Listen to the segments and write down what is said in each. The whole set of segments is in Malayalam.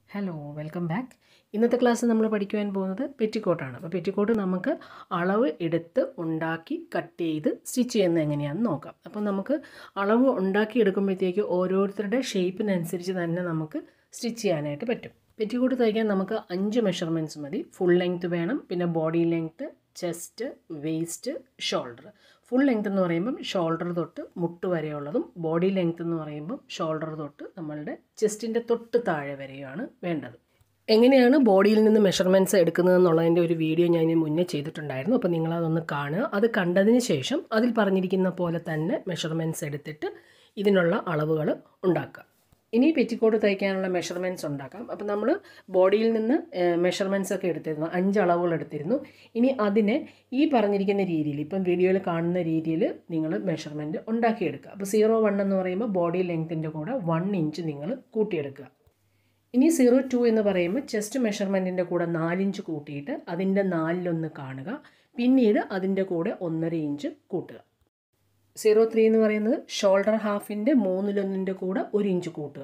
ഹലോ വെൽക്കം ബാക്ക് ഇന്നത്തെ ക്ലാസ് നമ്മൾ പഠിക്കുവാൻ പോകുന്നത് പെറ്റിക്കോട്ടാണ് അപ്പോൾ പെറ്റിക്കോട്ട് നമുക്ക് അളവ് എടുത്ത് ഉണ്ടാക്കി കട്ട് ചെയ്ത് സ്റ്റിച്ച് ചെയ്യുന്നത് എങ്ങനെയാണെന്ന് നോക്കാം അപ്പോൾ നമുക്ക് അളവ് ഉണ്ടാക്കി എടുക്കുമ്പോഴത്തേക്ക് ഓരോരുത്തരുടെ ഷേപ്പിനനുസരിച്ച് തന്നെ നമുക്ക് സ്റ്റിച്ച് ചെയ്യാനായിട്ട് പറ്റും പെറ്റിക്കോട്ട് തയ്ക്കാൻ നമുക്ക് അഞ്ച് മെഷർമെൻറ്റ്സ് മതി ഫുൾ ലെങ്ത് വേണം പിന്നെ body length chest waist shoulder full length എന്ന് പറയുമ്പം ഷോൾഡർ തൊട്ട് മുട്ട് വരെയുള്ളതും ബോഡി ലെങ്ത് എന്ന് പറയുമ്പം ഷോൾഡർ തൊട്ട് നമ്മളുടെ ചെസ്റ്റിൻ്റെ തൊട്ട് താഴെ വരെയാണ് വേണ്ടത് എങ്ങനെയാണ് ബോഡിയിൽ നിന്ന് മെഷർമെൻറ്റ്സ് എടുക്കുന്നത് എന്നുള്ളതിൻ്റെ ഒരു വീഡിയോ ഞാൻ ഇതിന് മുന്നേ ചെയ്തിട്ടുണ്ടായിരുന്നു അപ്പോൾ നിങ്ങളതൊന്ന് കാണുക അത് കണ്ടതിന് ശേഷം അതിൽ പറഞ്ഞിരിക്കുന്ന പോലെ തന്നെ മെഷർമെൻറ്റ്സ് എടുത്തിട്ട് ഇതിനുള്ള അളവുകൾ ഉണ്ടാക്കുക ഇനി പെറ്റിക്കോട്ട് തയ്ക്കാനുള്ള മെഷർമെൻറ്റ്സ് ഉണ്ടാക്കാം അപ്പോൾ നമ്മൾ ബോഡിയിൽ നിന്ന് മെഷർമെൻറ്റ്സ് ഒക്കെ എടുത്തിരുന്നു അഞ്ച് അളവുകൾ എടുത്തിരുന്നു ഇനി അതിനെ ഈ പറഞ്ഞിരിക്കുന്ന രീതിയിൽ ഇപ്പം വീഡിയോയിൽ കാണുന്ന രീതിയിൽ നിങ്ങൾ മെഷർമെൻറ്റ് ഉണ്ടാക്കിയെടുക്കുക അപ്പോൾ സീറോ വൺ എന്ന് പറയുമ്പോൾ ബോഡി ലെങ്ത്തിൻ്റെ കൂടെ വൺ ഇഞ്ച് നിങ്ങൾ കൂട്ടിയെടുക്കുക ഇനി സീറോ ടു എന്ന് പറയുമ്പോൾ ചെസ്റ്റ് മെഷർമെൻറ്റിൻ്റെ കൂടെ നാലിഞ്ച് കൂട്ടിയിട്ട് അതിൻ്റെ നാലിലൊന്ന് കാണുക പിന്നീട് അതിൻ്റെ കൂടെ ഒന്നര ഇഞ്ച് കൂട്ടുക സീറോ ത്രീ എന്ന് പറയുന്നത് ഷോൾഡർ ഹാഫിൻ്റെ മൂന്നിലൊന്നിൻ്റെ കൂടെ ഒരു ഇഞ്ച് കൂട്ടുക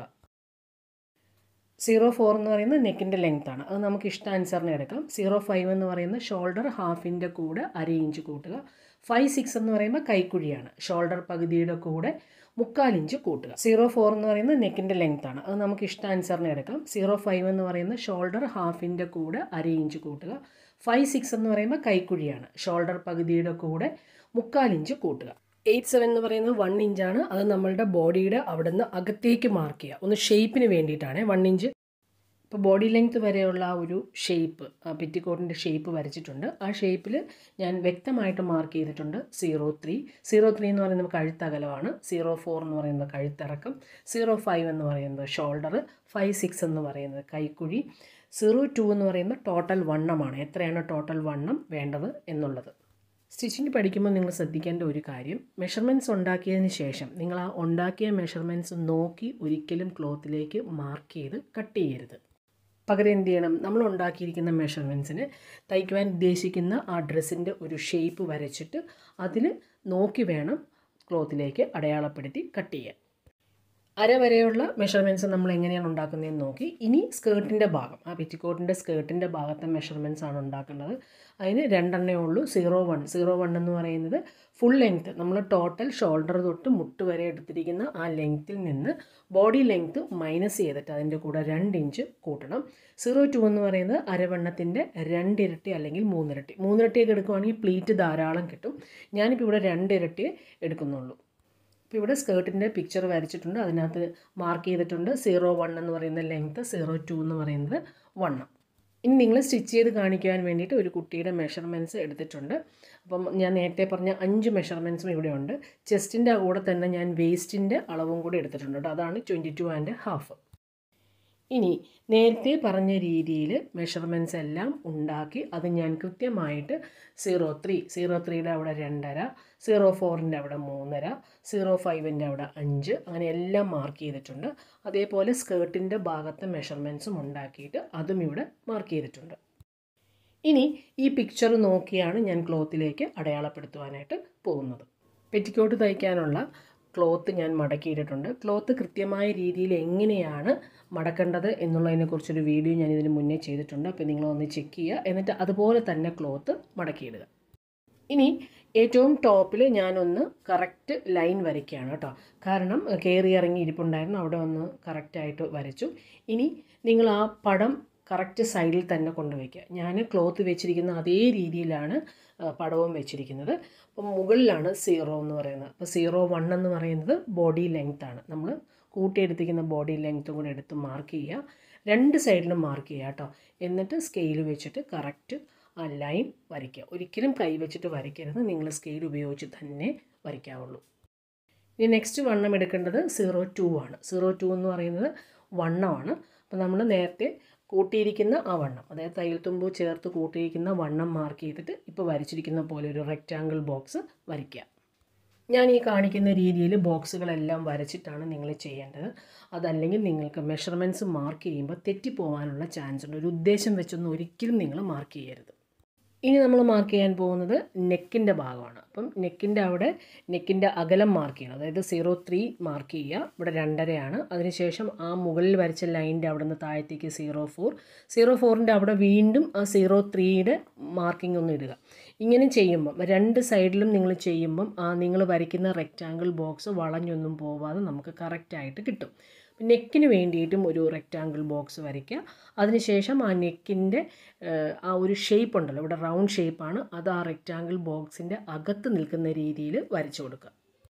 സീറോ ഫോർ എന്ന് പറയുന്നത് നെക്കിൻ്റെ ലെങ്ത് ആണ് അത് നമുക്ക് ഇഷ്ടാനുസരണം എടുക്കാം സീറോ ഫൈവ് എന്ന് പറയുന്നത് ഷോൾഡർ ഹാഫിൻ്റെ കൂടെ അര ഇഞ്ച് കൂട്ടുക ഫൈവ് സിക്സ് എന്ന് പറയുമ്പോൾ കൈക്കുഴിയാണ് ഷോൾഡർ പകുതിയുടെ കൂടെ മുക്കാൽ ഇഞ്ച് കൂട്ടുക സീറോ ഫോർ എന്ന് പറയുന്നത് നെക്കിൻ്റെ ലെങ്ത് ആണ് അത് നമുക്ക് ഇഷ്ടാനുസരണം എടുക്കാം സീറോ ഫൈവ് എന്ന് പറയുന്നത് ഷോൾഡർ ഹാഫിൻ്റെ കൂടെ അര ഇഞ്ച് കൂട്ടുക ഫൈവ് സിക്സ് എന്ന് പറയുമ്പോൾ കൈക്കുഴിയാണ് ഷോൾഡർ പകുതിയുടെ കൂടെ മുക്കാൽ ഇഞ്ച് കൂട്ടുക എയ്റ്റ് സെവൻ എന്ന് പറയുന്നത് വൺ ഇഞ്ചാണ് അത് നമ്മളുടെ ബോഡിയുടെ അവിടെ നിന്ന് അകത്തേക്ക് മാർക്ക് ചെയ്യുക ഒന്ന് ഷേപ്പിന് വേണ്ടിയിട്ടാണ് വൺ ഇഞ്ച് ഇപ്പോൾ ബോഡി ലെങ്ത് വരെയുള്ള ആ ഒരു ഷേപ്പ് ആ പെറ്റിക്കോട്ടിൻ്റെ ഷേപ്പ് വരച്ചിട്ടുണ്ട് ആ ഷേപ്പിൽ ഞാൻ വ്യക്തമായിട്ട് മാർക്ക് ചെയ്തിട്ടുണ്ട് സീറോ ത്രീ സീറോ ത്രീ എന്ന് പറയുന്നത് കഴുത്തകലമാണ് സീറോ ഫോർ എന്ന് പറയുന്നത് കഴുത്തിറക്കം സീറോ ഫൈവ് എന്ന് പറയുന്നത് ഷോൾഡർ ഫൈവ് സിക്സ് എന്ന് പറയുന്നത് കൈക്കുഴി സീറോ ടു എന്ന് പറയുന്നത് ടോട്ടൽ വണ്ണമാണ് എത്രയാണ് ടോട്ടൽ വണ്ണം വേണ്ടത് എന്നുള്ളത് സ്റ്റിച്ചിങ് പഠിക്കുമ്പോൾ നിങ്ങൾ ശ്രദ്ധിക്കേണ്ട ഒരു കാര്യം മെഷർമെൻറ്റ്സ് ഉണ്ടാക്കിയതിന് ശേഷം നിങ്ങൾ ആ ഉണ്ടാക്കിയ മെഷർമെൻറ്റ്സ് നോക്കി ഒരിക്കലും ക്ലോത്തിലേക്ക് മാർക്ക് ചെയ്ത് കട്ട് ചെയ്യരുത് പകരം എന്ത് ചെയ്യണം നമ്മൾ ഉണ്ടാക്കിയിരിക്കുന്ന മെഷർമെൻറ്റ്സിന് തയ്ക്കുവാൻ ഉദ്ദേശിക്കുന്ന ആ ഡ്രസ്സിൻ്റെ ഒരു ഷേപ്പ് വരച്ചിട്ട് അതിൽ നോക്കി വേണം ക്ലോത്തിലേക്ക് അടയാളപ്പെടുത്തി കട്ട് ചെയ്യാൻ അര വരെയുള്ള മെഷർമെൻറ്റ്സ് നമ്മൾ എങ്ങനെയാണ് ഉണ്ടാക്കുന്നതെന്ന് നോക്കി ഇനി സ്കേർട്ടിൻ്റെ ഭാഗം ആ പെറ്റിക്കോട്ടിൻ്റെ സ്കേർട്ടിൻ്റെ ഭാഗത്തെ മെഷർമെൻറ്റ്സ് ആണ് ഉണ്ടാക്കേണ്ടത് അതിന് രണ്ടെണ്ണേ ഉള്ളൂ സീറോ വൺ സീറോ വൺ എന്ന് പറയുന്നത് ഫുൾ ലെങ്ത്ത് നമ്മൾ ടോട്ടൽ ഷോൾഡർ തൊട്ട് മുട്ട് വരെ എടുത്തിരിക്കുന്ന ആ ലെങ്ത്തിൽ നിന്ന് ബോഡി ലെങ്ത്ത് മൈനസ് ചെയ്തിട്ട് അതിൻ്റെ കൂടെ രണ്ട് ഇഞ്ച് കൂട്ടണം സീറോ ടു എന്ന് പറയുന്നത് അരവണ്ണത്തിൻ്റെ രണ്ടിരട്ടി അല്ലെങ്കിൽ മൂന്നിരട്ടി മൂന്നിരട്ടിയൊക്കെ എടുക്കുവാണെങ്കിൽ പ്ലീറ്റ് ധാരാളം കിട്ടും ഞാനിപ്പോൾ ഇവിടെ രണ്ടിരട്ടി എടുക്കുന്നുള്ളൂ ഇപ്പോൾ ഇവിടെ സ്കേർട്ടിൻ്റെ പിക്ചർ വരച്ചിട്ടുണ്ട് അതിനകത്ത് മാർക്ക് ചെയ്തിട്ടുണ്ട് സീറോ വൺ എന്ന് പറയുന്ന ലെങ്ത്ത് സീറോ ടു എന്ന് പറയുന്നത് വണ്ണം ഇനി നിങ്ങൾ സ്റ്റിച്ച് ചെയ്ത് കാണിക്കുവാൻ വേണ്ടിയിട്ട് ഒരു കുട്ടിയുടെ മെഷർമെൻറ്റ്സ് എടുത്തിട്ടുണ്ട് അപ്പം ഞാൻ നേരത്തെ പറഞ്ഞ അഞ്ച് മെഷർമെൻറ്റ്സും ഇവിടെ ഉണ്ട് ചെസ്റ്റിൻ്റെ കൂടെ തന്നെ ഞാൻ വേസ്റ്റിൻ്റെ അളവും കൂടി എടുത്തിട്ടുണ്ട് കേട്ടോ അതാണ് ട്വൻറ്റി ടു ആൻഡ് ഹാഫ് ഇനി നേരത്തെ പറഞ്ഞ രീതിയിൽ മെഷർമെൻറ്റ്സ് എല്ലാം ഉണ്ടാക്കി അത് ഞാൻ കൃത്യമായിട്ട് സീറോ ത്രീ സീറോ ത്രീയുടെ അവിടെ രണ്ടര സീറോ ഫോറിൻ്റെ അവിടെ മൂന്നര സീറോ ഫൈവിൻ്റെ അവിടെ അഞ്ച് അങ്ങനെ എല്ലാം മാർക്ക് ചെയ്തിട്ടുണ്ട് അതേപോലെ സ്കേർട്ടിൻ്റെ ഭാഗത്തെ മെഷർമെൻറ്റ്സും ഉണ്ടാക്കിയിട്ട് അതും ഇവിടെ മാർക്ക് ചെയ്തിട്ടുണ്ട് ഇനി ഈ പിക്ചർ നോക്കിയാണ് ഞാൻ ക്ലോത്തിലേക്ക് അടയാളപ്പെടുത്തുവാനായിട്ട് പോകുന്നത് പെറ്റിക്കോട്ട് തയ്ക്കാനുള്ള ക്ലോത്ത് ഞാൻ മടക്കിയിട്ടിട്ടുണ്ട് ക്ലോത്ത് കൃത്യമായ രീതിയിൽ എങ്ങനെയാണ് മടക്കേണ്ടത് എന്നുള്ളതിനെക്കുറിച്ചൊരു വീഡിയോ ഞാൻ ഇതിന് മുന്നേ ചെയ്തിട്ടുണ്ട് അപ്പോൾ നിങ്ങളൊന്ന് ചെക്ക് ചെയ്യുക എന്നിട്ട് അതുപോലെ തന്നെ ക്ലോത്ത് മടക്കിയിടുക ഇനി ഏറ്റവും ടോപ്പിൽ ഞാനൊന്ന് കറക്റ്റ് ലൈൻ വരയ്ക്കുകയാണ് കേട്ടോ കാരണം കയറി ഇറങ്ങി ഇരിപ്പുണ്ടായിരുന്നു അവിടെ ഒന്ന് കറക്റ്റായിട്ട് വരച്ചു ഇനി നിങ്ങൾ ആ പടം കറക്റ്റ് സൈഡിൽ തന്നെ കൊണ്ടുവയ്ക്കുക ഞാൻ ക്ലോത്ത് വെച്ചിരിക്കുന്ന അതേ രീതിയിലാണ് പടവും വെച്ചിരിക്കുന്നത് അപ്പം മുകളിലാണ് സീറോ എന്ന് പറയുന്നത് അപ്പോൾ സീറോ വൺ എന്ന് പറയുന്നത് ബോഡി ലെങ്ത് ആണ് നമ്മൾ കൂട്ടിയെടുത്തിരിക്കുന്ന ബോഡി ലെങ്ത്തും കൂടെ എടുത്ത് മാർക്ക് ചെയ്യുക രണ്ട് സൈഡിലും മാർക്ക് ചെയ്യുക കേട്ടോ എന്നിട്ട് സ്കെയിൽ വെച്ചിട്ട് കറക്റ്റ് ആ ലൈൻ വരയ്ക്കുക ഒരിക്കലും കൈ വെച്ചിട്ട് വരയ്ക്കരുത് നിങ്ങൾ സ്കെയിൽ ഉപയോഗിച്ച് തന്നെ വരയ്ക്കാവുള്ളൂ ഇനി നെക്സ്റ്റ് വണ്ണം എടുക്കേണ്ടത് സീറോ ടു ആണ് സീറോ ടു എന്ന് പറയുന്നത് വണ്ണമാണ് അപ്പോൾ നമ്മൾ നേരത്തെ കൂട്ടിയിരിക്കുന്ന ആ വണ്ണം അതായത് തയ്യൽ തുമ്പ് ചേർത്ത് കൂട്ടിയിരിക്കുന്ന വണ്ണം മാർക്ക് ചെയ്തിട്ട് ഇപ്പോൾ വരച്ചിരിക്കുന്ന പോലെ ഒരു റെക്റ്റാങ്കിൾ ബോക്സ് വരയ്ക്കുക ഞാൻ ഈ കാണിക്കുന്ന രീതിയിൽ ബോക്സുകളെല്ലാം വരച്ചിട്ടാണ് നിങ്ങൾ ചെയ്യേണ്ടത് അതല്ലെങ്കിൽ നിങ്ങൾക്ക് മെഷർമെൻറ്റ്സ് മാർക്ക് ചെയ്യുമ്പോൾ തെറ്റിപ്പോകാനുള്ള ചാൻസ് ഉണ്ട് ഒരു ഉദ്ദേശം വെച്ചൊന്നും ഒരിക്കലും നിങ്ങൾ മാർക്ക് ചെയ്യരുത് ഇനി നമ്മൾ മാർക്ക് ചെയ്യാൻ പോകുന്നത് നെക്കിൻ്റെ ഭാഗമാണ് അപ്പം നെക്കിൻ്റെ അവിടെ നെക്കിൻ്റെ അകലം മാർക്ക് ചെയ്യണം അതായത് സീറോ ത്രീ മാർക്ക് ചെയ്യുക ഇവിടെ രണ്ടരയാണ് അതിനുശേഷം ആ മുകളിൽ വരച്ച ലൈനിൻ്റെ അവിടെ നിന്ന് താഴത്തേക്ക് സീറോ ഫോർ സീറോ ഫോറിൻ്റെ അവിടെ വീണ്ടും ആ സീറോ ത്രീയുടെ മാർക്കിംഗ് ഒന്ന് ഇടുക ഇങ്ങനെ ചെയ്യുമ്പം രണ്ട് സൈഡിലും നിങ്ങൾ ചെയ്യുമ്പം ആ നിങ്ങൾ വരയ്ക്കുന്ന റെക്റ്റാങ്കിൾ ബോക്സ് വളഞ്ഞൊന്നും പോവാതെ നമുക്ക് കറക്റ്റായിട്ട് കിട്ടും നെക്കിന് വേണ്ടിയിട്ടും ഒരു റെക്റ്റാങ്കിൾ ബോക്സ് വരയ്ക്കുക അതിനുശേഷം ആ നെക്കിൻ്റെ ആ ഒരു ഷേപ്പ് ഉണ്ടല്ലോ ഇവിടെ റൗണ്ട് ഷേപ്പാണ് അത് ആ റെക്റ്റാങ്കിൾ ബോക്സിൻ്റെ അകത്ത് നിൽക്കുന്ന രീതിയിൽ വരച്ചു കൊടുക്കുക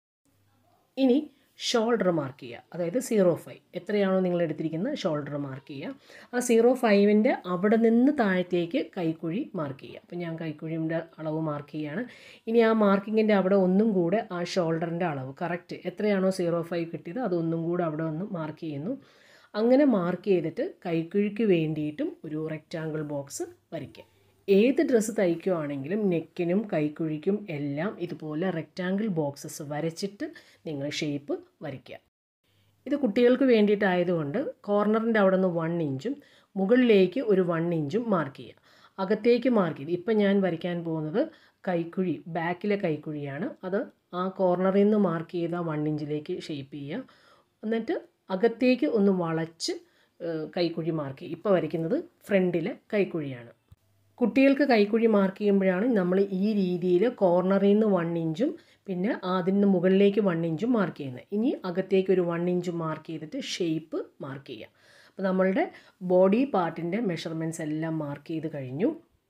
ഇനി ഷോൾഡർ മാർക്ക് ചെയ്യുക അതായത് സീറോ ഫൈവ് എത്രയാണോ നിങ്ങൾ എടുത്തിരിക്കുന്നത് ഷോൾഡർ മാർക്ക് ചെയ്യുക ആ സീറോ ഫൈവിൻ്റെ അവിടെ നിന്ന് താഴത്തേക്ക് കൈക്കുഴി മാർക്ക് ചെയ്യുക അപ്പോൾ ഞാൻ കൈക്കുഴിയുടെ അളവ് മാർക്ക് ചെയ്യുകയാണ് ഇനി ആ മാർക്കിങ്ങിൻ്റെ അവിടെ ഒന്നും കൂടെ ആ ഷോൾഡറിൻ്റെ അളവ് കറക്റ്റ് എത്രയാണോ സീറോ ഫൈവ് കിട്ടിയത് അതൊന്നും കൂടെ അവിടെ ഒന്ന് മാർക്ക് ചെയ്യുന്നു അങ്ങനെ മാർക്ക് ചെയ്തിട്ട് കൈക്കുഴിക്ക് വേണ്ടിയിട്ടും ഒരു റെക്റ്റാങ്കിൾ ബോക്സ് വരയ്ക്കുക ഏത് ഡ്രസ്സ് തയ്ക്കുകയാണെങ്കിലും നെക്കിനും കൈക്കുഴിക്കും എല്ലാം ഇതുപോലെ റെക്റ്റാങ്കിൾ ബോക്സസ് വരച്ചിട്ട് നിങ്ങൾ ഷേപ്പ് വരയ്ക്കുക ഇത് കുട്ടികൾക്ക് വേണ്ടിയിട്ടായതുകൊണ്ട് കോർണറിൻ്റെ അവിടെ നിന്ന് വൺ ഇഞ്ചും മുകളിലേക്ക് ഒരു വൺ ഇഞ്ചും മാർക്ക് ചെയ്യുക അകത്തേക്ക് മാർക്ക് ചെയ്ത് ഇപ്പം ഞാൻ വരയ്ക്കാൻ പോകുന്നത് കൈക്കുഴി ബാക്കിലെ കൈക്കുഴിയാണ് അത് ആ കോർണറിൽ നിന്ന് മാർക്ക് ചെയ്ത വൺ ഇഞ്ചിലേക്ക് ഷേപ്പ് ചെയ്യുക എന്നിട്ട് അകത്തേക്ക് ഒന്ന് വളച്ച് കൈക്കുഴി മാർക്ക് ചെയ്യുക ഇപ്പോൾ വരയ്ക്കുന്നത് ഫ്രണ്ടിലെ കൈക്കുഴിയാണ് കുട്ടികൾക്ക് കൈക്കുഴി മാർക്ക് ചെയ്യുമ്പോഴാണ് നമ്മൾ ഈ രീതിയിൽ കോർണറിൽ നിന്ന് വൺ ഇഞ്ചും പിന്നെ അതിന് മുകളിലേക്ക് വൺ ഇഞ്ചും മാർക്ക് ചെയ്യുന്നത് ഇനി അകത്തേക്ക് ഒരു വൺ ഇഞ്ച് മാർക്ക് ചെയ്തിട്ട് ഷേപ്പ് മാർക്ക് ചെയ്യുക അപ്പോൾ നമ്മളുടെ ബോഡി പാർട്ടിൻ്റെ മെഷർമെൻറ്റ്സ് എല്ലാം മാർക്ക് ചെയ്ത് കഴിഞ്ഞു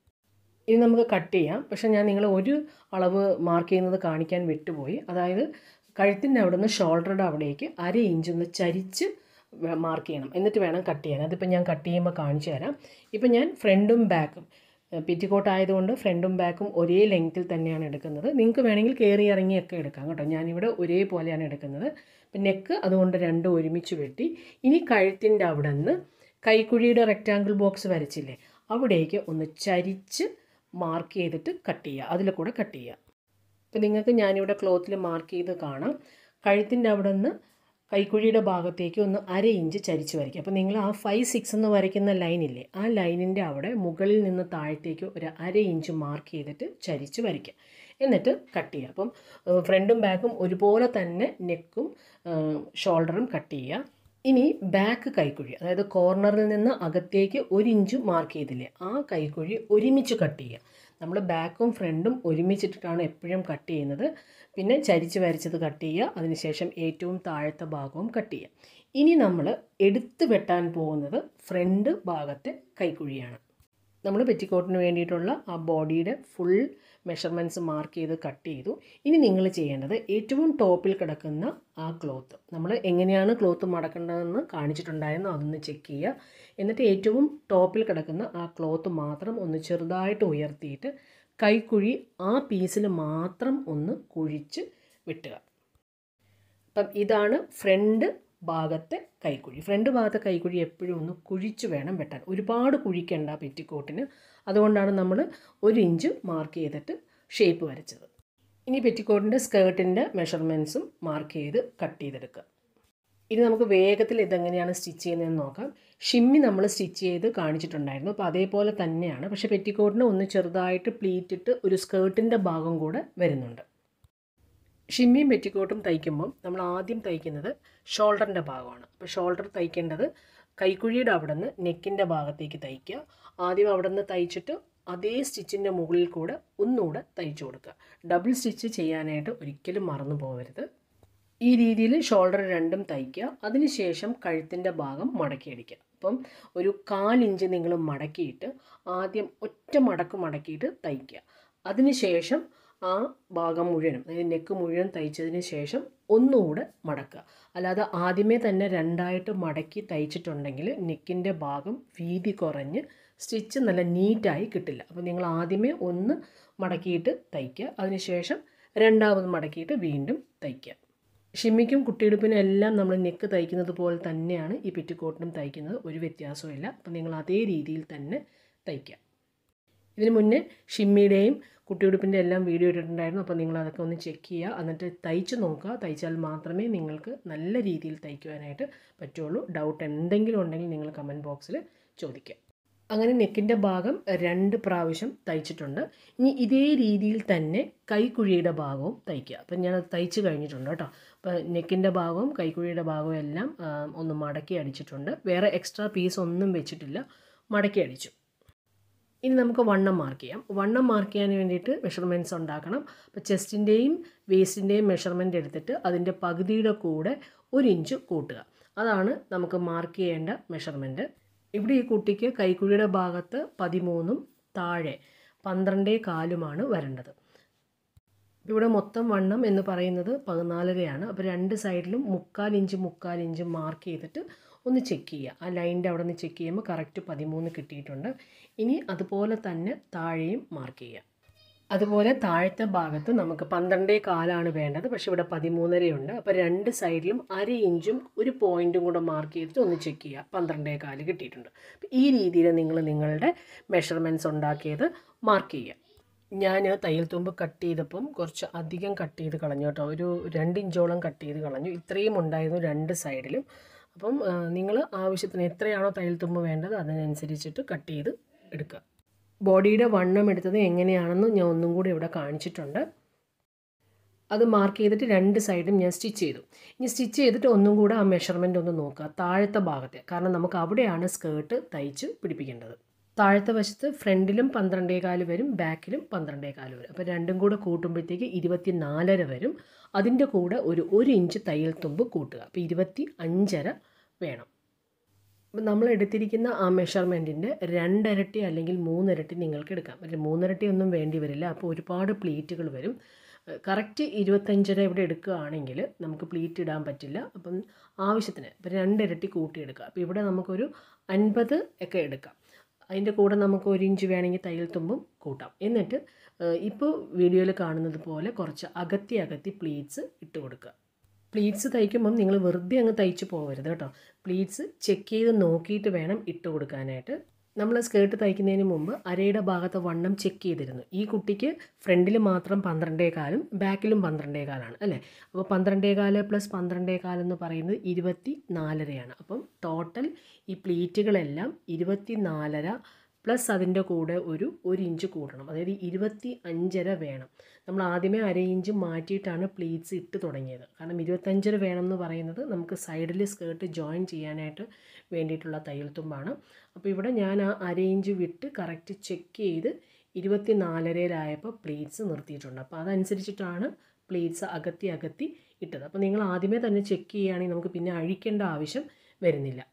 ഇനി നമുക്ക് കട്ട് ചെയ്യാം പക്ഷേ ഞാൻ നിങ്ങൾ ഒരു അളവ് മാർക്ക് ചെയ്യുന്നത് കാണിക്കാൻ വിട്ടുപോയി അതായത് കഴുത്തിൻ്റെ അവിടെ നിന്ന് ഷോൾഡറുടെ അവിടേക്ക് അര ഇഞ്ച് ഒന്ന് ചരിച്ച് മാർക്ക് ചെയ്യണം എന്നിട്ട് വേണം കട്ട് ചെയ്യാൻ അതിപ്പോൾ ഞാൻ കട്ട് ചെയ്യുമ്പോൾ കാണിച്ചു തരാം ഇപ്പം ഞാൻ ഫ്രണ്ടും ബാക്കും പെറ്റിക്കോട്ട് ആയതുകൊണ്ട് ഫ്രണ്ടും ബാക്കും ഒരേ ലെങ്ത്തിൽ തന്നെയാണ് എടുക്കുന്നത് നിങ്ങൾക്ക് വേണമെങ്കിൽ കയറി ഇറങ്ങിയൊക്കെ എടുക്കാം കേട്ടോ ഞാനിവിടെ ഒരേപോലെയാണ് എടുക്കുന്നത് ഇപ്പം നെക്ക് അതുകൊണ്ട് രണ്ടും ഒരുമിച്ച് വെട്ടി ഇനി കഴുത്തിൻ്റെ അവിടെ നിന്ന് കൈക്കുഴിയുടെ റെക്റ്റാങ്കിൾ ബോക്സ് വരച്ചില്ലേ അവിടേക്ക് ഒന്ന് ചരിച്ച് മാർക്ക് ചെയ്തിട്ട് കട്ട് ചെയ്യുക അതിൽ കൂടെ കട്ട് ചെയ്യുക ഇപ്പം നിങ്ങൾക്ക് ഞാനിവിടെ ക്ലോത്തിൽ മാർക്ക് ചെയ്ത് കാണാം കഴുത്തിൻ്റെ അവിടെ നിന്ന് കൈക്കുഴിയുടെ ഭാഗത്തേക്ക് ഒന്ന് അര ഇഞ്ച് ചരിച്ച് വരയ്ക്കുക അപ്പോൾ നിങ്ങൾ ആ ഫൈവ് സിക്സ് എന്ന് വരയ്ക്കുന്ന ലൈനില്ലേ ആ ലൈനിൻ്റെ അവിടെ മുകളിൽ നിന്ന് താഴത്തേക്ക് ഒരു അര ഇഞ്ച് മാർക്ക് ചെയ്തിട്ട് ചരിച്ച് വരയ്ക്കുക എന്നിട്ട് കട്ട് ചെയ്യുക അപ്പം ഫ്രണ്ടും ബാക്കും ഒരുപോലെ തന്നെ നെക്കും ഷോൾഡറും കട്ട് ചെയ്യുക ഇനി ബാക്ക് കൈക്കുഴി അതായത് കോർണറിൽ നിന്ന് അകത്തേക്ക് ഒരു ഇഞ്ച് മാർക്ക് ചെയ്തില്ലേ ആ കൈക്കുഴി ഒരുമിച്ച് കട്ട് ചെയ്യുക നമ്മൾ ബാക്കും ഫ്രണ്ടും ഒരുമിച്ചിട്ടിട്ടാണ് എപ്പോഴും കട്ട് ചെയ്യുന്നത് പിന്നെ ചരിച്ച് വരച്ചത് കട്ട് ചെയ്യുക അതിനുശേഷം ഏറ്റവും താഴത്തെ ഭാഗവും കട്ട് ചെയ്യുക ഇനി നമ്മൾ എടുത്ത് വെട്ടാൻ പോകുന്നത് ഫ്രണ്ട് ഭാഗത്തെ കൈക്കുഴിയാണ് നമ്മൾ പെറ്റിക്കോട്ടിന് വേണ്ടിയിട്ടുള്ള ആ ബോഡിയുടെ ഫുൾ മെഷർമെൻറ്റ്സ് മാർക്ക് ചെയ്ത് കട്ട് ചെയ്തു ഇനി നിങ്ങൾ ചെയ്യേണ്ടത് ഏറ്റവും ടോപ്പിൽ കിടക്കുന്ന ആ ക്ലോത്ത് നമ്മൾ എങ്ങനെയാണ് ക്ലോത്ത് മടക്കേണ്ടതെന്ന് കാണിച്ചിട്ടുണ്ടായിരുന്നു അതൊന്ന് ചെക്ക് ചെയ്യുക എന്നിട്ട് ഏറ്റവും ടോപ്പിൽ കിടക്കുന്ന ആ ക്ലോത്ത് മാത്രം ഒന്ന് ചെറുതായിട്ട് ഉയർത്തിയിട്ട് കൈക്കുഴി ആ പീസിൽ മാത്രം ഒന്ന് കുഴിച്ച് വെട്ടുക അപ്പം ഇതാണ് ഫ്രണ്ട് ഭാഗത്തെ കൈക്കുഴി ഫ്രണ്ട് ഭാഗത്തെ കൈക്കുഴി എപ്പോഴും ഒന്ന് കുഴിച്ച് വേണം വെട്ടാൻ ഒരുപാട് കുഴിക്കേണ്ട പെറ്റിക്കോട്ടിന് അതുകൊണ്ടാണ് നമ്മൾ ഒരു ഇഞ്ച് മാർക്ക് ചെയ്തിട്ട് ഷേപ്പ് വരച്ചത് ഇനി പെറ്റിക്കോട്ടിൻ്റെ സ്കേർട്ടിൻ്റെ മെഷർമെൻറ്റ്സും മാർക്ക് ചെയ്ത് കട്ട് ചെയ്തെടുക്കുക ഇനി നമുക്ക് വേഗത്തിൽ ഇതെങ്ങനെയാണ് സ്റ്റിച്ച് ചെയ്യുന്നതെന്ന് നോക്കാം ഷിമ്മി നമ്മൾ സ്റ്റിച്ച് ചെയ്ത് കാണിച്ചിട്ടുണ്ടായിരുന്നു അപ്പോൾ അതേപോലെ തന്നെയാണ് പക്ഷേ പെറ്റിക്കോട്ടിന് ഒന്ന് ചെറുതായിട്ട് പ്ലീറ്റ് ഇട്ട് ഒരു സ്കേർട്ടിൻ്റെ ഭാഗം കൂടെ വരുന്നുണ്ട് ഷിമ്മിയും പെറ്റിക്കോട്ടും തയ്ക്കുമ്പം നമ്മൾ ആദ്യം തയ്ക്കുന്നത് ഷോൾഡറിൻ്റെ ഭാഗമാണ് അപ്പോൾ ഷോൾഡർ തയ്ക്കേണ്ടത് കൈക്കുഴിയുടെ അവിടെ നിന്ന് നെക്കിൻ്റെ ഭാഗത്തേക്ക് തയ്ക്കുക ആദ്യം അവിടെ നിന്ന് തയ്ച്ചിട്ട് അതേ സ്റ്റിച്ചിൻ്റെ മുകളിൽ കൂടെ ഒന്നുകൂടെ തയ്ച്ചു കൊടുക്കുക ഡബിൾ സ്റ്റിച്ച് ചെയ്യാനായിട്ട് ഒരിക്കലും മറന്നു പോകരുത് ഈ രീതിയിൽ ഷോൾഡർ രണ്ടും തയ്ക്കുക അതിനുശേഷം കഴുത്തിൻ്റെ ഭാഗം മടക്കിയടിക്കുക അപ്പം ഒരു കാലിഞ്ച് നിങ്ങൾ മടക്കിയിട്ട് ആദ്യം ഒറ്റ മടക്ക് മടക്കിയിട്ട് തയ്ക്കുക അതിനുശേഷം ആ ഭാഗം മുഴുവനും അതായത് നെക്ക് മുഴുവൻ തയ്ച്ചതിന് ശേഷം ഒന്നുകൂടെ മടക്കുക അല്ലാതെ ആദ്യമേ തന്നെ രണ്ടായിട്ട് മടക്കി തയ്ച്ചിട്ടുണ്ടെങ്കിൽ നെക്കിൻ്റെ ഭാഗം വീതി കുറഞ്ഞ് സ്റ്റിച്ച് നല്ല നീറ്റായി കിട്ടില്ല അപ്പോൾ നിങ്ങൾ ആദ്യമേ ഒന്ന് മടക്കിയിട്ട് തയ്ക്കുക അതിനുശേഷം രണ്ടാമത് മടക്കിയിട്ട് വീണ്ടും തയ്ക്കുക ഷിമ്മിക്കും കുട്ടിയുടുപ്പിനും എല്ലാം നമ്മൾ നെക്ക് തയ്ക്കുന്നത് പോലെ തന്നെയാണ് ഈ പെറ്റിക്കോട്ടിനും തയ്ക്കുന്നത് ഒരു വ്യത്യാസവും ഇല്ല അപ്പോൾ നിങ്ങൾ അതേ രീതിയിൽ തന്നെ തയ്ക്കുക ഇതിന് മുന്നേ ഷിമ്മിയുടെയും കുട്ടിയുടുപ്പിൻ്റെ എല്ലാം വീഡിയോ ഇട്ടിട്ടുണ്ടായിരുന്നു അപ്പോൾ നിങ്ങൾ അതൊക്കെ ഒന്ന് ചെക്ക് ചെയ്യുക എന്നിട്ട് തയ്ച്ച് നോക്കുക തയ്ച്ചാൽ മാത്രമേ നിങ്ങൾക്ക് നല്ല രീതിയിൽ തയ്ക്കുവാനായിട്ട് പറ്റുള്ളൂ ഡൗട്ട് എന്തെങ്കിലും ഉണ്ടെങ്കിൽ നിങ്ങൾ കമൻറ്റ് ബോക്സിൽ ചോദിക്കുക അങ്ങനെ നെക്കിൻ്റെ ഭാഗം രണ്ട് പ്രാവശ്യം തയ്ച്ചിട്ടുണ്ട് ഇനി ഇതേ രീതിയിൽ തന്നെ കൈക്കുഴിയുടെ ഭാഗവും തയ്ക്കുക അപ്പം ഞാനത് തയ്ച്ച് കഴിഞ്ഞിട്ടുണ്ട് കേട്ടോ അപ്പോൾ നെക്കിൻ്റെ ഭാഗവും കൈക്കുഴിയുടെ ഭാഗവും എല്ലാം ആ, ഒന്ന് മടക്കി അടിച്ചിട്ടുണ്ട് വേറെ എക്സ്ട്രാ പീസ് ഒന്നും വെച്ചിട്ടില്ല മടക്കി അടിച്ചു ഇനി നമുക്ക് വണ്ണം മാർക്ക് ചെയ്യാം വണ്ണം മാർക്ക് ചെയ്യാൻ വേണ്ടിയിട്ട് മെഷർമെൻറ്റ്സ് ഉണ്ടാക്കണം അപ്പോൾ ചെസ്റ്റിൻ്റെയും വേസ്റ്റിൻ്റെയും മെഷർമെൻറ്റ് എടുത്തിട്ട് അതിൻ്റെ പകുതിയുടെ കൂടെ ഒരു ഇഞ്ച് കൂട്ടുക അതാണ് നമുക്ക് മാർക്ക് ചെയ്യേണ്ട മെഷർമെൻറ്റ് ഇവിടെ ഈ കുട്ടിക്ക് കൈക്കുഴിയുടെ ഭാഗത്ത് പതിമൂന്നും താഴെ പന്ത്രണ്ടേ കാലുമാണ് വരേണ്ടത് ഇവിടെ മൊത്തം വണ്ണം എന്ന് പറയുന്നത് പതിനാലരയാണ് അപ്പോൾ രണ്ട് സൈഡിലും മുക്കാൽ ഇഞ്ച് മുക്കാൽ ഇഞ്ച് മാർക്ക് ചെയ്തിട്ട് ഒന്ന് ചെക്ക് ചെയ്യുക ആ ലൈനിൻ്റെ അവിടെ നിന്ന് ചെക്ക് ചെയ്യുമ്പോൾ കറക്റ്റ് പതിമൂന്ന് കിട്ടിയിട്ടുണ്ട് ഇനി അതുപോലെ തന്നെ താഴെയും മാർക്ക് ചെയ്യുക അതുപോലെ താഴത്തെ ഭാഗത്ത് നമുക്ക് പന്ത്രണ്ടേ കാലാണ് വേണ്ടത് പക്ഷെ ഇവിടെ പതിമൂന്നരയുണ്ട് അപ്പോൾ രണ്ട് സൈഡിലും അര ഇഞ്ചും ഒരു പോയിൻറ്റും കൂടെ മാർക്ക് ചെയ്തിട്ട് ഒന്ന് ചെക്ക് ചെയ്യുക പന്ത്രണ്ടേ കാല് കിട്ടിയിട്ടുണ്ട് അപ്പോൾ ഈ രീതിയിൽ നിങ്ങൾ നിങ്ങളുടെ മെഷർമെൻറ്റ്സ് ഉണ്ടാക്കിയത് മാർക്ക് ചെയ്യുക ഞാൻ തയ്യൽ തുമ്പ് കട്ട് ചെയ്തപ്പം കുറച്ച് അധികം കട്ട് ചെയ്ത് കളഞ്ഞു കേട്ടോ ഒരു രണ്ട് ഇഞ്ചോളം കട്ട് ചെയ്ത് കളഞ്ഞു ഇത്രയും ഉണ്ടായിരുന്നു രണ്ട് സൈഡിലും അപ്പം നിങ്ങൾ ആവശ്യത്തിന് എത്രയാണോ തയ്യൽ തുമ്പ് വേണ്ടത് അതിനനുസരിച്ചിട്ട് കട്ട് ചെയ്ത് എടുക്കുക ബോഡിയുടെ വണ്ണം എടുത്തത് എങ്ങനെയാണെന്ന് ഞാൻ ഒന്നും കൂടി ഇവിടെ കാണിച്ചിട്ടുണ്ട് അത് മാർക്ക് ചെയ്തിട്ട് രണ്ട് സൈഡും ഞാൻ സ്റ്റിച്ച് ചെയ്തു ഇനി സ്റ്റിച്ച് ചെയ്തിട്ട് ഒന്നും കൂടെ ആ മെഷർമെൻ്റ് ഒന്ന് നോക്കുക താഴത്തെ ഭാഗത്തെ കാരണം നമുക്ക് അവിടെയാണ് സ്കേർട്ട് തയ്ച്ച് പിടിപ്പിക്കേണ്ടത് താഴത്തെ വശത്ത് ഫ്രണ്ടിലും പന്ത്രണ്ടേ കാല് വരും ബാക്കിലും പന്ത്രണ്ടേ കാല് വരും അപ്പോൾ രണ്ടും കൂടെ കൂട്ടുമ്പോഴത്തേക്ക് ഇരുപത്തി നാലര വരും അതിൻ്റെ കൂടെ ഒരു ഒരു ഇഞ്ച് തയ്യൽ തുമ്പ് കൂട്ടുക അപ്പോൾ ഇരുപത്തി അഞ്ചര വേണം അപ്പം നമ്മൾ എടുത്തിരിക്കുന്ന ആ മെഷർമെൻറ്റിൻ്റെ രണ്ടരട്ടി അല്ലെങ്കിൽ മൂന്നിരട്ടി നിങ്ങൾക്ക് എടുക്കാം ഒരു മൂന്നിരട്ടി ഒന്നും വേണ്ടി വരില്ല അപ്പോൾ ഒരുപാട് പ്ലീറ്റുകൾ വരും കറക്റ്റ് ഇരുപത്തഞ്ചര ഇവിടെ എടുക്കുകയാണെങ്കിൽ നമുക്ക് പ്ലീറ്റ് ഇടാൻ പറ്റില്ല അപ്പം ആവശ്യത്തിന് ഇപ്പം രണ്ടിരട്ടി കൂട്ടിയെടുക്കുക അപ്പോൾ ഇവിടെ നമുക്കൊരു അൻപത് ഒക്കെ എടുക്കാം അതിൻ്റെ കൂടെ നമുക്ക് ഒരു ഇഞ്ച് വേണമെങ്കിൽ തയ്യൽ തുമ്പും കൂട്ടാം എന്നിട്ട് ഇപ്പോൾ വീഡിയോയിൽ കാണുന്നത് പോലെ കുറച്ച് അകത്തി അകത്തി പ്ലീറ്റ്സ് ഇട്ട് കൊടുക്കുക പ്ലീറ്റ്സ് തയ്ക്കുമ്പം നിങ്ങൾ വെറുതെ അങ്ങ് തയ്ച്ച് പോകരുത് കേട്ടോ പ്ലീറ്റ്സ് ചെക്ക് ചെയ്ത് നോക്കിയിട്ട് വേണം ഇട്ട് കൊടുക്കാനായിട്ട് നമ്മൾ സ്കേർട്ട് തയ്ക്കുന്നതിന് മുമ്പ് അരയുടെ ഭാഗത്തെ വണ്ണം ചെക്ക് ചെയ്തിരുന്നു ഈ കുട്ടിക്ക് ഫ്രണ്ടിൽ മാത്രം പന്ത്രണ്ടേ കാലും ബാക്കിലും പന്ത്രണ്ടേ കാലാണ് അല്ലേ അപ്പോൾ പന്ത്രണ്ടേ കാല് പ്ലസ് പന്ത്രണ്ടേ കാലെന്ന് പറയുന്നത് ഇരുപത്തി നാലരയാണ് അപ്പം ടോട്ടൽ ഈ പ്ലീറ്റുകളെല്ലാം ഇരുപത്തി നാലര പ്ലസ് അതിൻ്റെ കൂടെ ഒരു ഒരു ഇഞ്ച് കൂട്ടണം അതായത് ഇരുപത്തി അഞ്ചര വേണം നമ്മൾ ആദ്യമേ അര ഇഞ്ച് മാറ്റിയിട്ടാണ് പ്ലീറ്റ്സ് ഇട്ട് തുടങ്ങിയത് കാരണം ഇരുപത്തഞ്ചര വേണം എന്ന് പറയുന്നത് നമുക്ക് സൈഡിൽ സ്കേർട്ട് ജോയിൻ ചെയ്യാനായിട്ട് വേണ്ടിയിട്ടുള്ള തയ്യൽ തുമ്പാണ് അപ്പോൾ ഇവിടെ ഞാൻ ആ അര ഇഞ്ച് വിട്ട് കറക്റ്റ് ചെക്ക് ചെയ്ത് ഇരുപത്തി നാലരയിലായപ്പോൾ പ്ലീറ്റ്സ് നിർത്തിയിട്ടുണ്ട് അപ്പോൾ അതനുസരിച്ചിട്ടാണ് പ്ലീറ്റ്സ് അകത്തി അകത്തി ഇട്ടത് അപ്പോൾ നിങ്ങൾ ആദ്യമേ തന്നെ ചെക്ക് ചെയ്യുകയാണെങ്കിൽ നമുക്ക് പിന്നെ അഴിക്കേണ്ട ആവശ്യം വരുന്നില്ല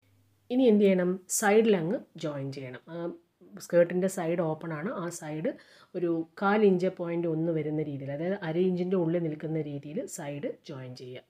ഇനി എന്ത് ചെയ്യണം സൈഡിലങ്ങ് ജോയിൻ ചെയ്യണം ആ സ്കേർട്ടിൻ്റെ സൈഡ് ഓപ്പൺ ആണ് ആ സൈഡ് ഒരു കാൽ ഇഞ്ച് പോയിൻ്റ് ഒന്ന് വരുന്ന രീതിയിൽ അതായത് അര ഇഞ്ചിൻ്റെ ഉള്ളിൽ നിൽക്കുന്ന രീതിയിൽ സൈഡ് ജോയിൻ ചെയ്യുക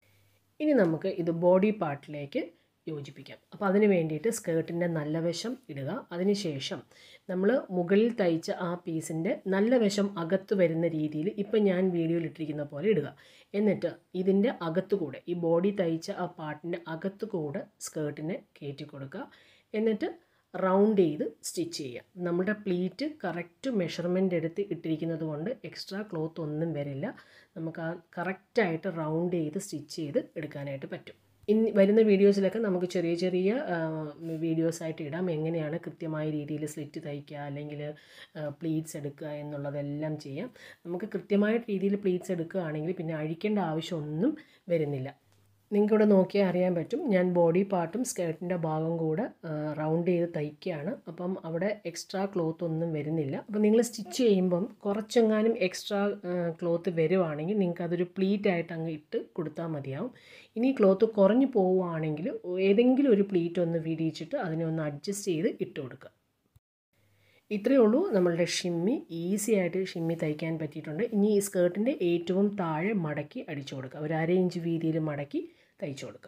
ഇനി നമുക്ക് ഇത് ബോഡി പാർട്ടിലേക്ക് യോജിപ്പിക്കാം അപ്പോൾ അതിന് വേണ്ടിയിട്ട് സ്കേർട്ടിൻ്റെ നല്ല വശം ഇടുക അതിനുശേഷം നമ്മൾ മുകളിൽ തയ്ച്ച ആ പീസിൻ്റെ നല്ല വശം അകത്ത് വരുന്ന രീതിയിൽ ഇപ്പം ഞാൻ വീഡിയോയിൽ ഇട്ടിരിക്കുന്ന പോലെ ഇടുക എന്നിട്ട് ഇതിൻ്റെ അകത്തുകൂടെ ഈ ബോഡി തയ്ച്ച ആ പാർട്ടിൻ്റെ അകത്തുകൂടെ സ്കേർട്ടിനെ കയറ്റി കൊടുക്കുക എന്നിട്ട് റൗണ്ട് ചെയ്ത് സ്റ്റിച്ച് ചെയ്യുക നമ്മുടെ പ്ലീറ്റ് കറക്റ്റ് മെഷർമെൻ്റ് എടുത്ത് ഇട്ടിരിക്കുന്നത് കൊണ്ട് എക്സ്ട്രാ ക്ലോത്ത് ഒന്നും വരില്ല നമുക്ക് ആ കറക്റ്റായിട്ട് റൗണ്ട് ചെയ്ത് സ്റ്റിച്ച് ചെയ്ത് എടുക്കാനായിട്ട് പറ്റും ഇനി വരുന്ന വീഡിയോസിലൊക്കെ നമുക്ക് ചെറിയ ചെറിയ വീഡിയോസ് ആയിട്ട് ഇടാം എങ്ങനെയാണ് കൃത്യമായ രീതിയിൽ സ്ലിറ്റ് തയ്ക്കുക അല്ലെങ്കിൽ പ്ലീറ്റ്സ് എടുക്കുക എന്നുള്ളതെല്ലാം ചെയ്യാം നമുക്ക് കൃത്യമായ രീതിയിൽ പ്ലീറ്റ്സ് എടുക്കുകയാണെങ്കിൽ പിന്നെ അഴിക്കേണ്ട ആവശ്യമൊന്നും വരുന്നില്ല നിങ്ങൾക്ക് ഇവിടെ നോക്കിയാൽ അറിയാൻ പറ്റും ഞാൻ ബോഡി പാർട്ടും സ്കേർട്ടിൻ്റെ ഭാഗം കൂടെ റൗണ്ട് ചെയ്ത് തയ്ക്കുകയാണ് അപ്പം അവിടെ എക്സ്ട്രാ ക്ലോത്ത് ഒന്നും വരുന്നില്ല അപ്പം നിങ്ങൾ സ്റ്റിച്ച് ചെയ്യുമ്പം കുറച്ചെങ്ങാനും എക്സ്ട്രാ ക്ലോത്ത് വരുവാണെങ്കിൽ നിങ്ങൾക്ക് അതൊരു പ്ലീറ്റ് ആയിട്ട് അങ്ങ് ഇട്ട് കൊടുത്താൽ മതിയാവും ഇനി ക്ലോത്ത് കുറഞ്ഞു പോവുകയാണെങ്കിൽ ഏതെങ്കിലും ഒരു പ്ലീറ്റ് ഒന്ന് വിടിയിച്ചിട്ട് അതിനെ ഒന്ന് അഡ്ജസ്റ്റ് ചെയ്ത് ഇട്ട് കൊടുക്കുക ഇത്രയേ ഉള്ളൂ നമ്മളുടെ ഷിമ്മി ഈസി ആയിട്ട് ഷിമ്മി തയ്ക്കാൻ പറ്റിയിട്ടുണ്ട് ഇനി ഈ സ്കേർട്ടിൻ്റെ ഏറ്റവും താഴെ മടക്കി അടിച്ചു കൊടുക്കുക ഒരു അര ഇഞ്ച് വീതിയിൽ മടക്കി തയ്ച്ചു കൊടുക്കുക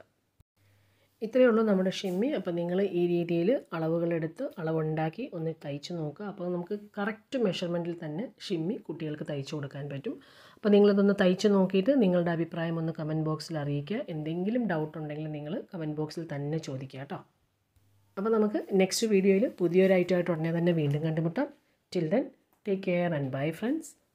ഇത്രയേ ഉള്ളൂ നമ്മുടെ ഷിമ്മി അപ്പോൾ നിങ്ങൾ ഈ രീതിയിൽ അളവുകളെടുത്ത് അളവുണ്ടാക്കി ഒന്ന് തയ്ച്ച് നോക്കുക അപ്പോൾ നമുക്ക് കറക്റ്റ് മെഷർമെൻറ്റിൽ തന്നെ ഷിമ്മി കുട്ടികൾക്ക് തയ്ച്ചു കൊടുക്കാൻ പറ്റും അപ്പോൾ നിങ്ങളിതൊന്ന് തയ്ച്ച് നോക്കിയിട്ട് നിങ്ങളുടെ അഭിപ്രായം ഒന്ന് കമൻറ്റ് ബോക്സിൽ അറിയിക്കുക എന്തെങ്കിലും ഡൗട്ട് ഉണ്ടെങ്കിൽ നിങ്ങൾ കമൻറ്റ് ബോക്സിൽ തന്നെ ചോദിക്കുക കേട്ടോ അപ്പോൾ നമുക്ക് നെക്സ്റ്റ് വീഡിയോയിൽ പുതിയൊരു ഐറ്റമായിട്ട് ഉടനെ തന്നെ വീണ്ടും കണ്ടുമുട്ടാം till then take care and bye friends